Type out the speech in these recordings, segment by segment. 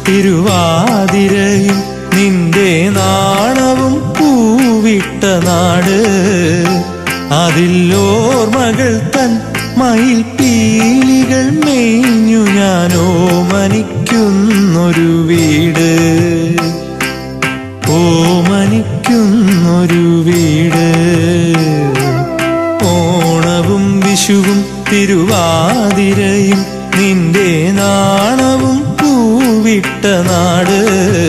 തിരുവാതിരയും നിന്റെ നാണവും പൂവിട്ട നാട് അതിലോർമകൾ തൻ മയിൽ പീലികൾ മേഞ്ഞു ഞാനോ മനിക്കുന്നൊരു വീട് ഓമനിക്കുന്നൊരു വീട് ഓണവും വിഷുവും തിരുവാതിരയും നിന്റെ നാണവും പൂവിട്ട നാട്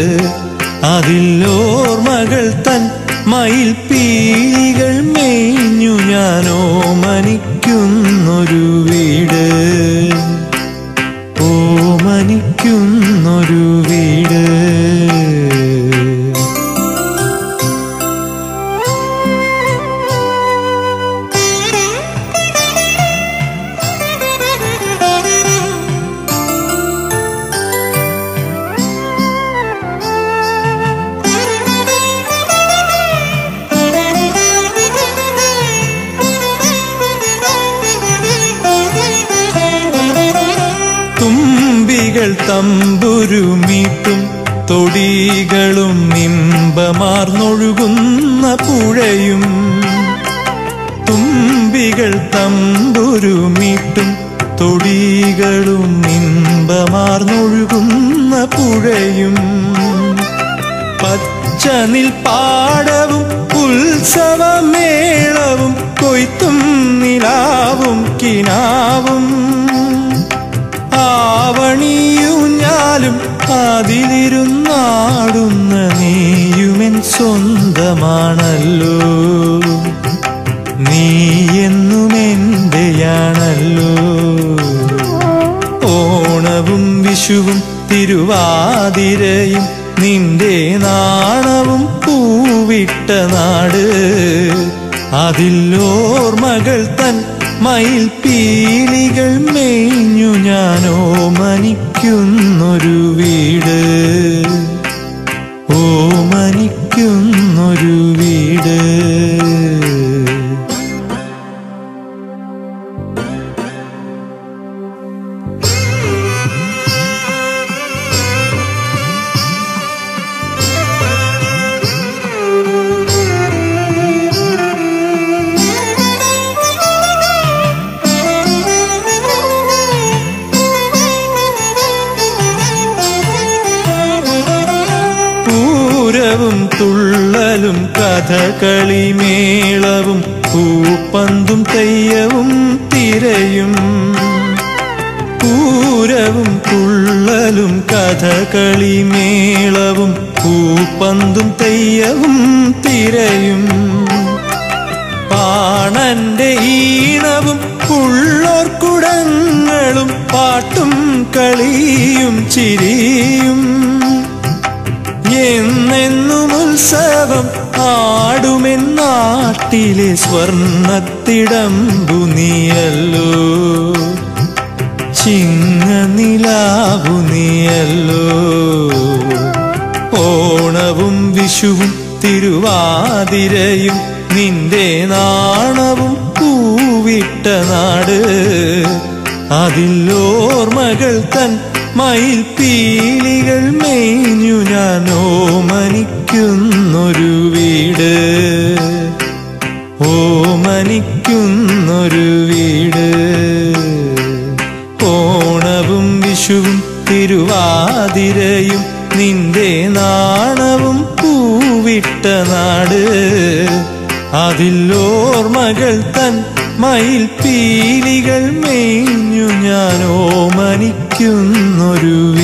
അതിലോർമകൾ തൻ മയിൽ പീലികൾ മേഞ്ഞു ഞാനോ മനിക്കുന്നൊരു വീട് ഓമനിക്കുന്നൊരു വീട് തുമ്പികൾ തമ്പുരുമീട്ടും തൊടികളും നിമ്പമാർന്നൊഴുകുന്ന പുഴയും തുമ്പികൾ തമ്പുരുമീട്ടും തൊടികളും നിമ്പമാർന്നൊഴുകുന്ന പുഴയും പച്ചനിൽ പാടവും ഉത്സവമേളവും കൊയ്ത്തും നിലാവും കിനാവും ആവണിയൂഞ്ഞാലും അതിലിരുന്നാടുന്ന നീയുമെൻ സ്വന്തമാണല്ലോ നീ എന്നും എന്റെയാണല്ലോ ഓണവും വിഷുവും തിരുവാതിരയും നിന്റെ നാണവും പൂവിട്ട നാട് അതിലോർമകൾ തൻ മയിൽ പീലികൾ മേഞ്ഞു ഞാനോ മനിക്കുന്നൊരു വീട് ഓമനിക്കുന്നൊരു വീട് പൂരവും തുള്ളലും കഥകളി മേളവും പൂപ്പന്തും തെയ്യവും തിരയും പൂരവും തുള്ളലും കഥകളി മേളവും പൂപ്പന്തും തെയ്യവും തിരയും പാണന്റെ ഈണവും ഉള്ളോർക്കുടങ്ങളും പാട്ടും കളിയും ചിരിയും എന്നെന്നും ഉത്സവം ആടുമെന്നാട്ടിലെ സ്വർണത്തിടമ്പു നീയല്ലോ ചിങ്ങനിലാവു നീയല്ലോ ഓണവും വിഷുവും തിരുവാതിരയും നിന്റെ നാണവും പൂവിട്ട നാട് അതിലോർമകൾ തൻ മയിൽ പീലികൾ മേഞ്ഞു ഞാനോ മനിക്കുന്നൊരു വീട് ഓമനിക്കുന്നൊരു വീട് ഓണവും വിഷുവും തിരുവാതിരയും നിന്റെ നാണവും പൂവിട്ട നാട് അതിലോർമകൾ തൻ മയിൽ പീലികൾ മേഞ്ഞു ഞാനോ മനിക്കുന്നൊരു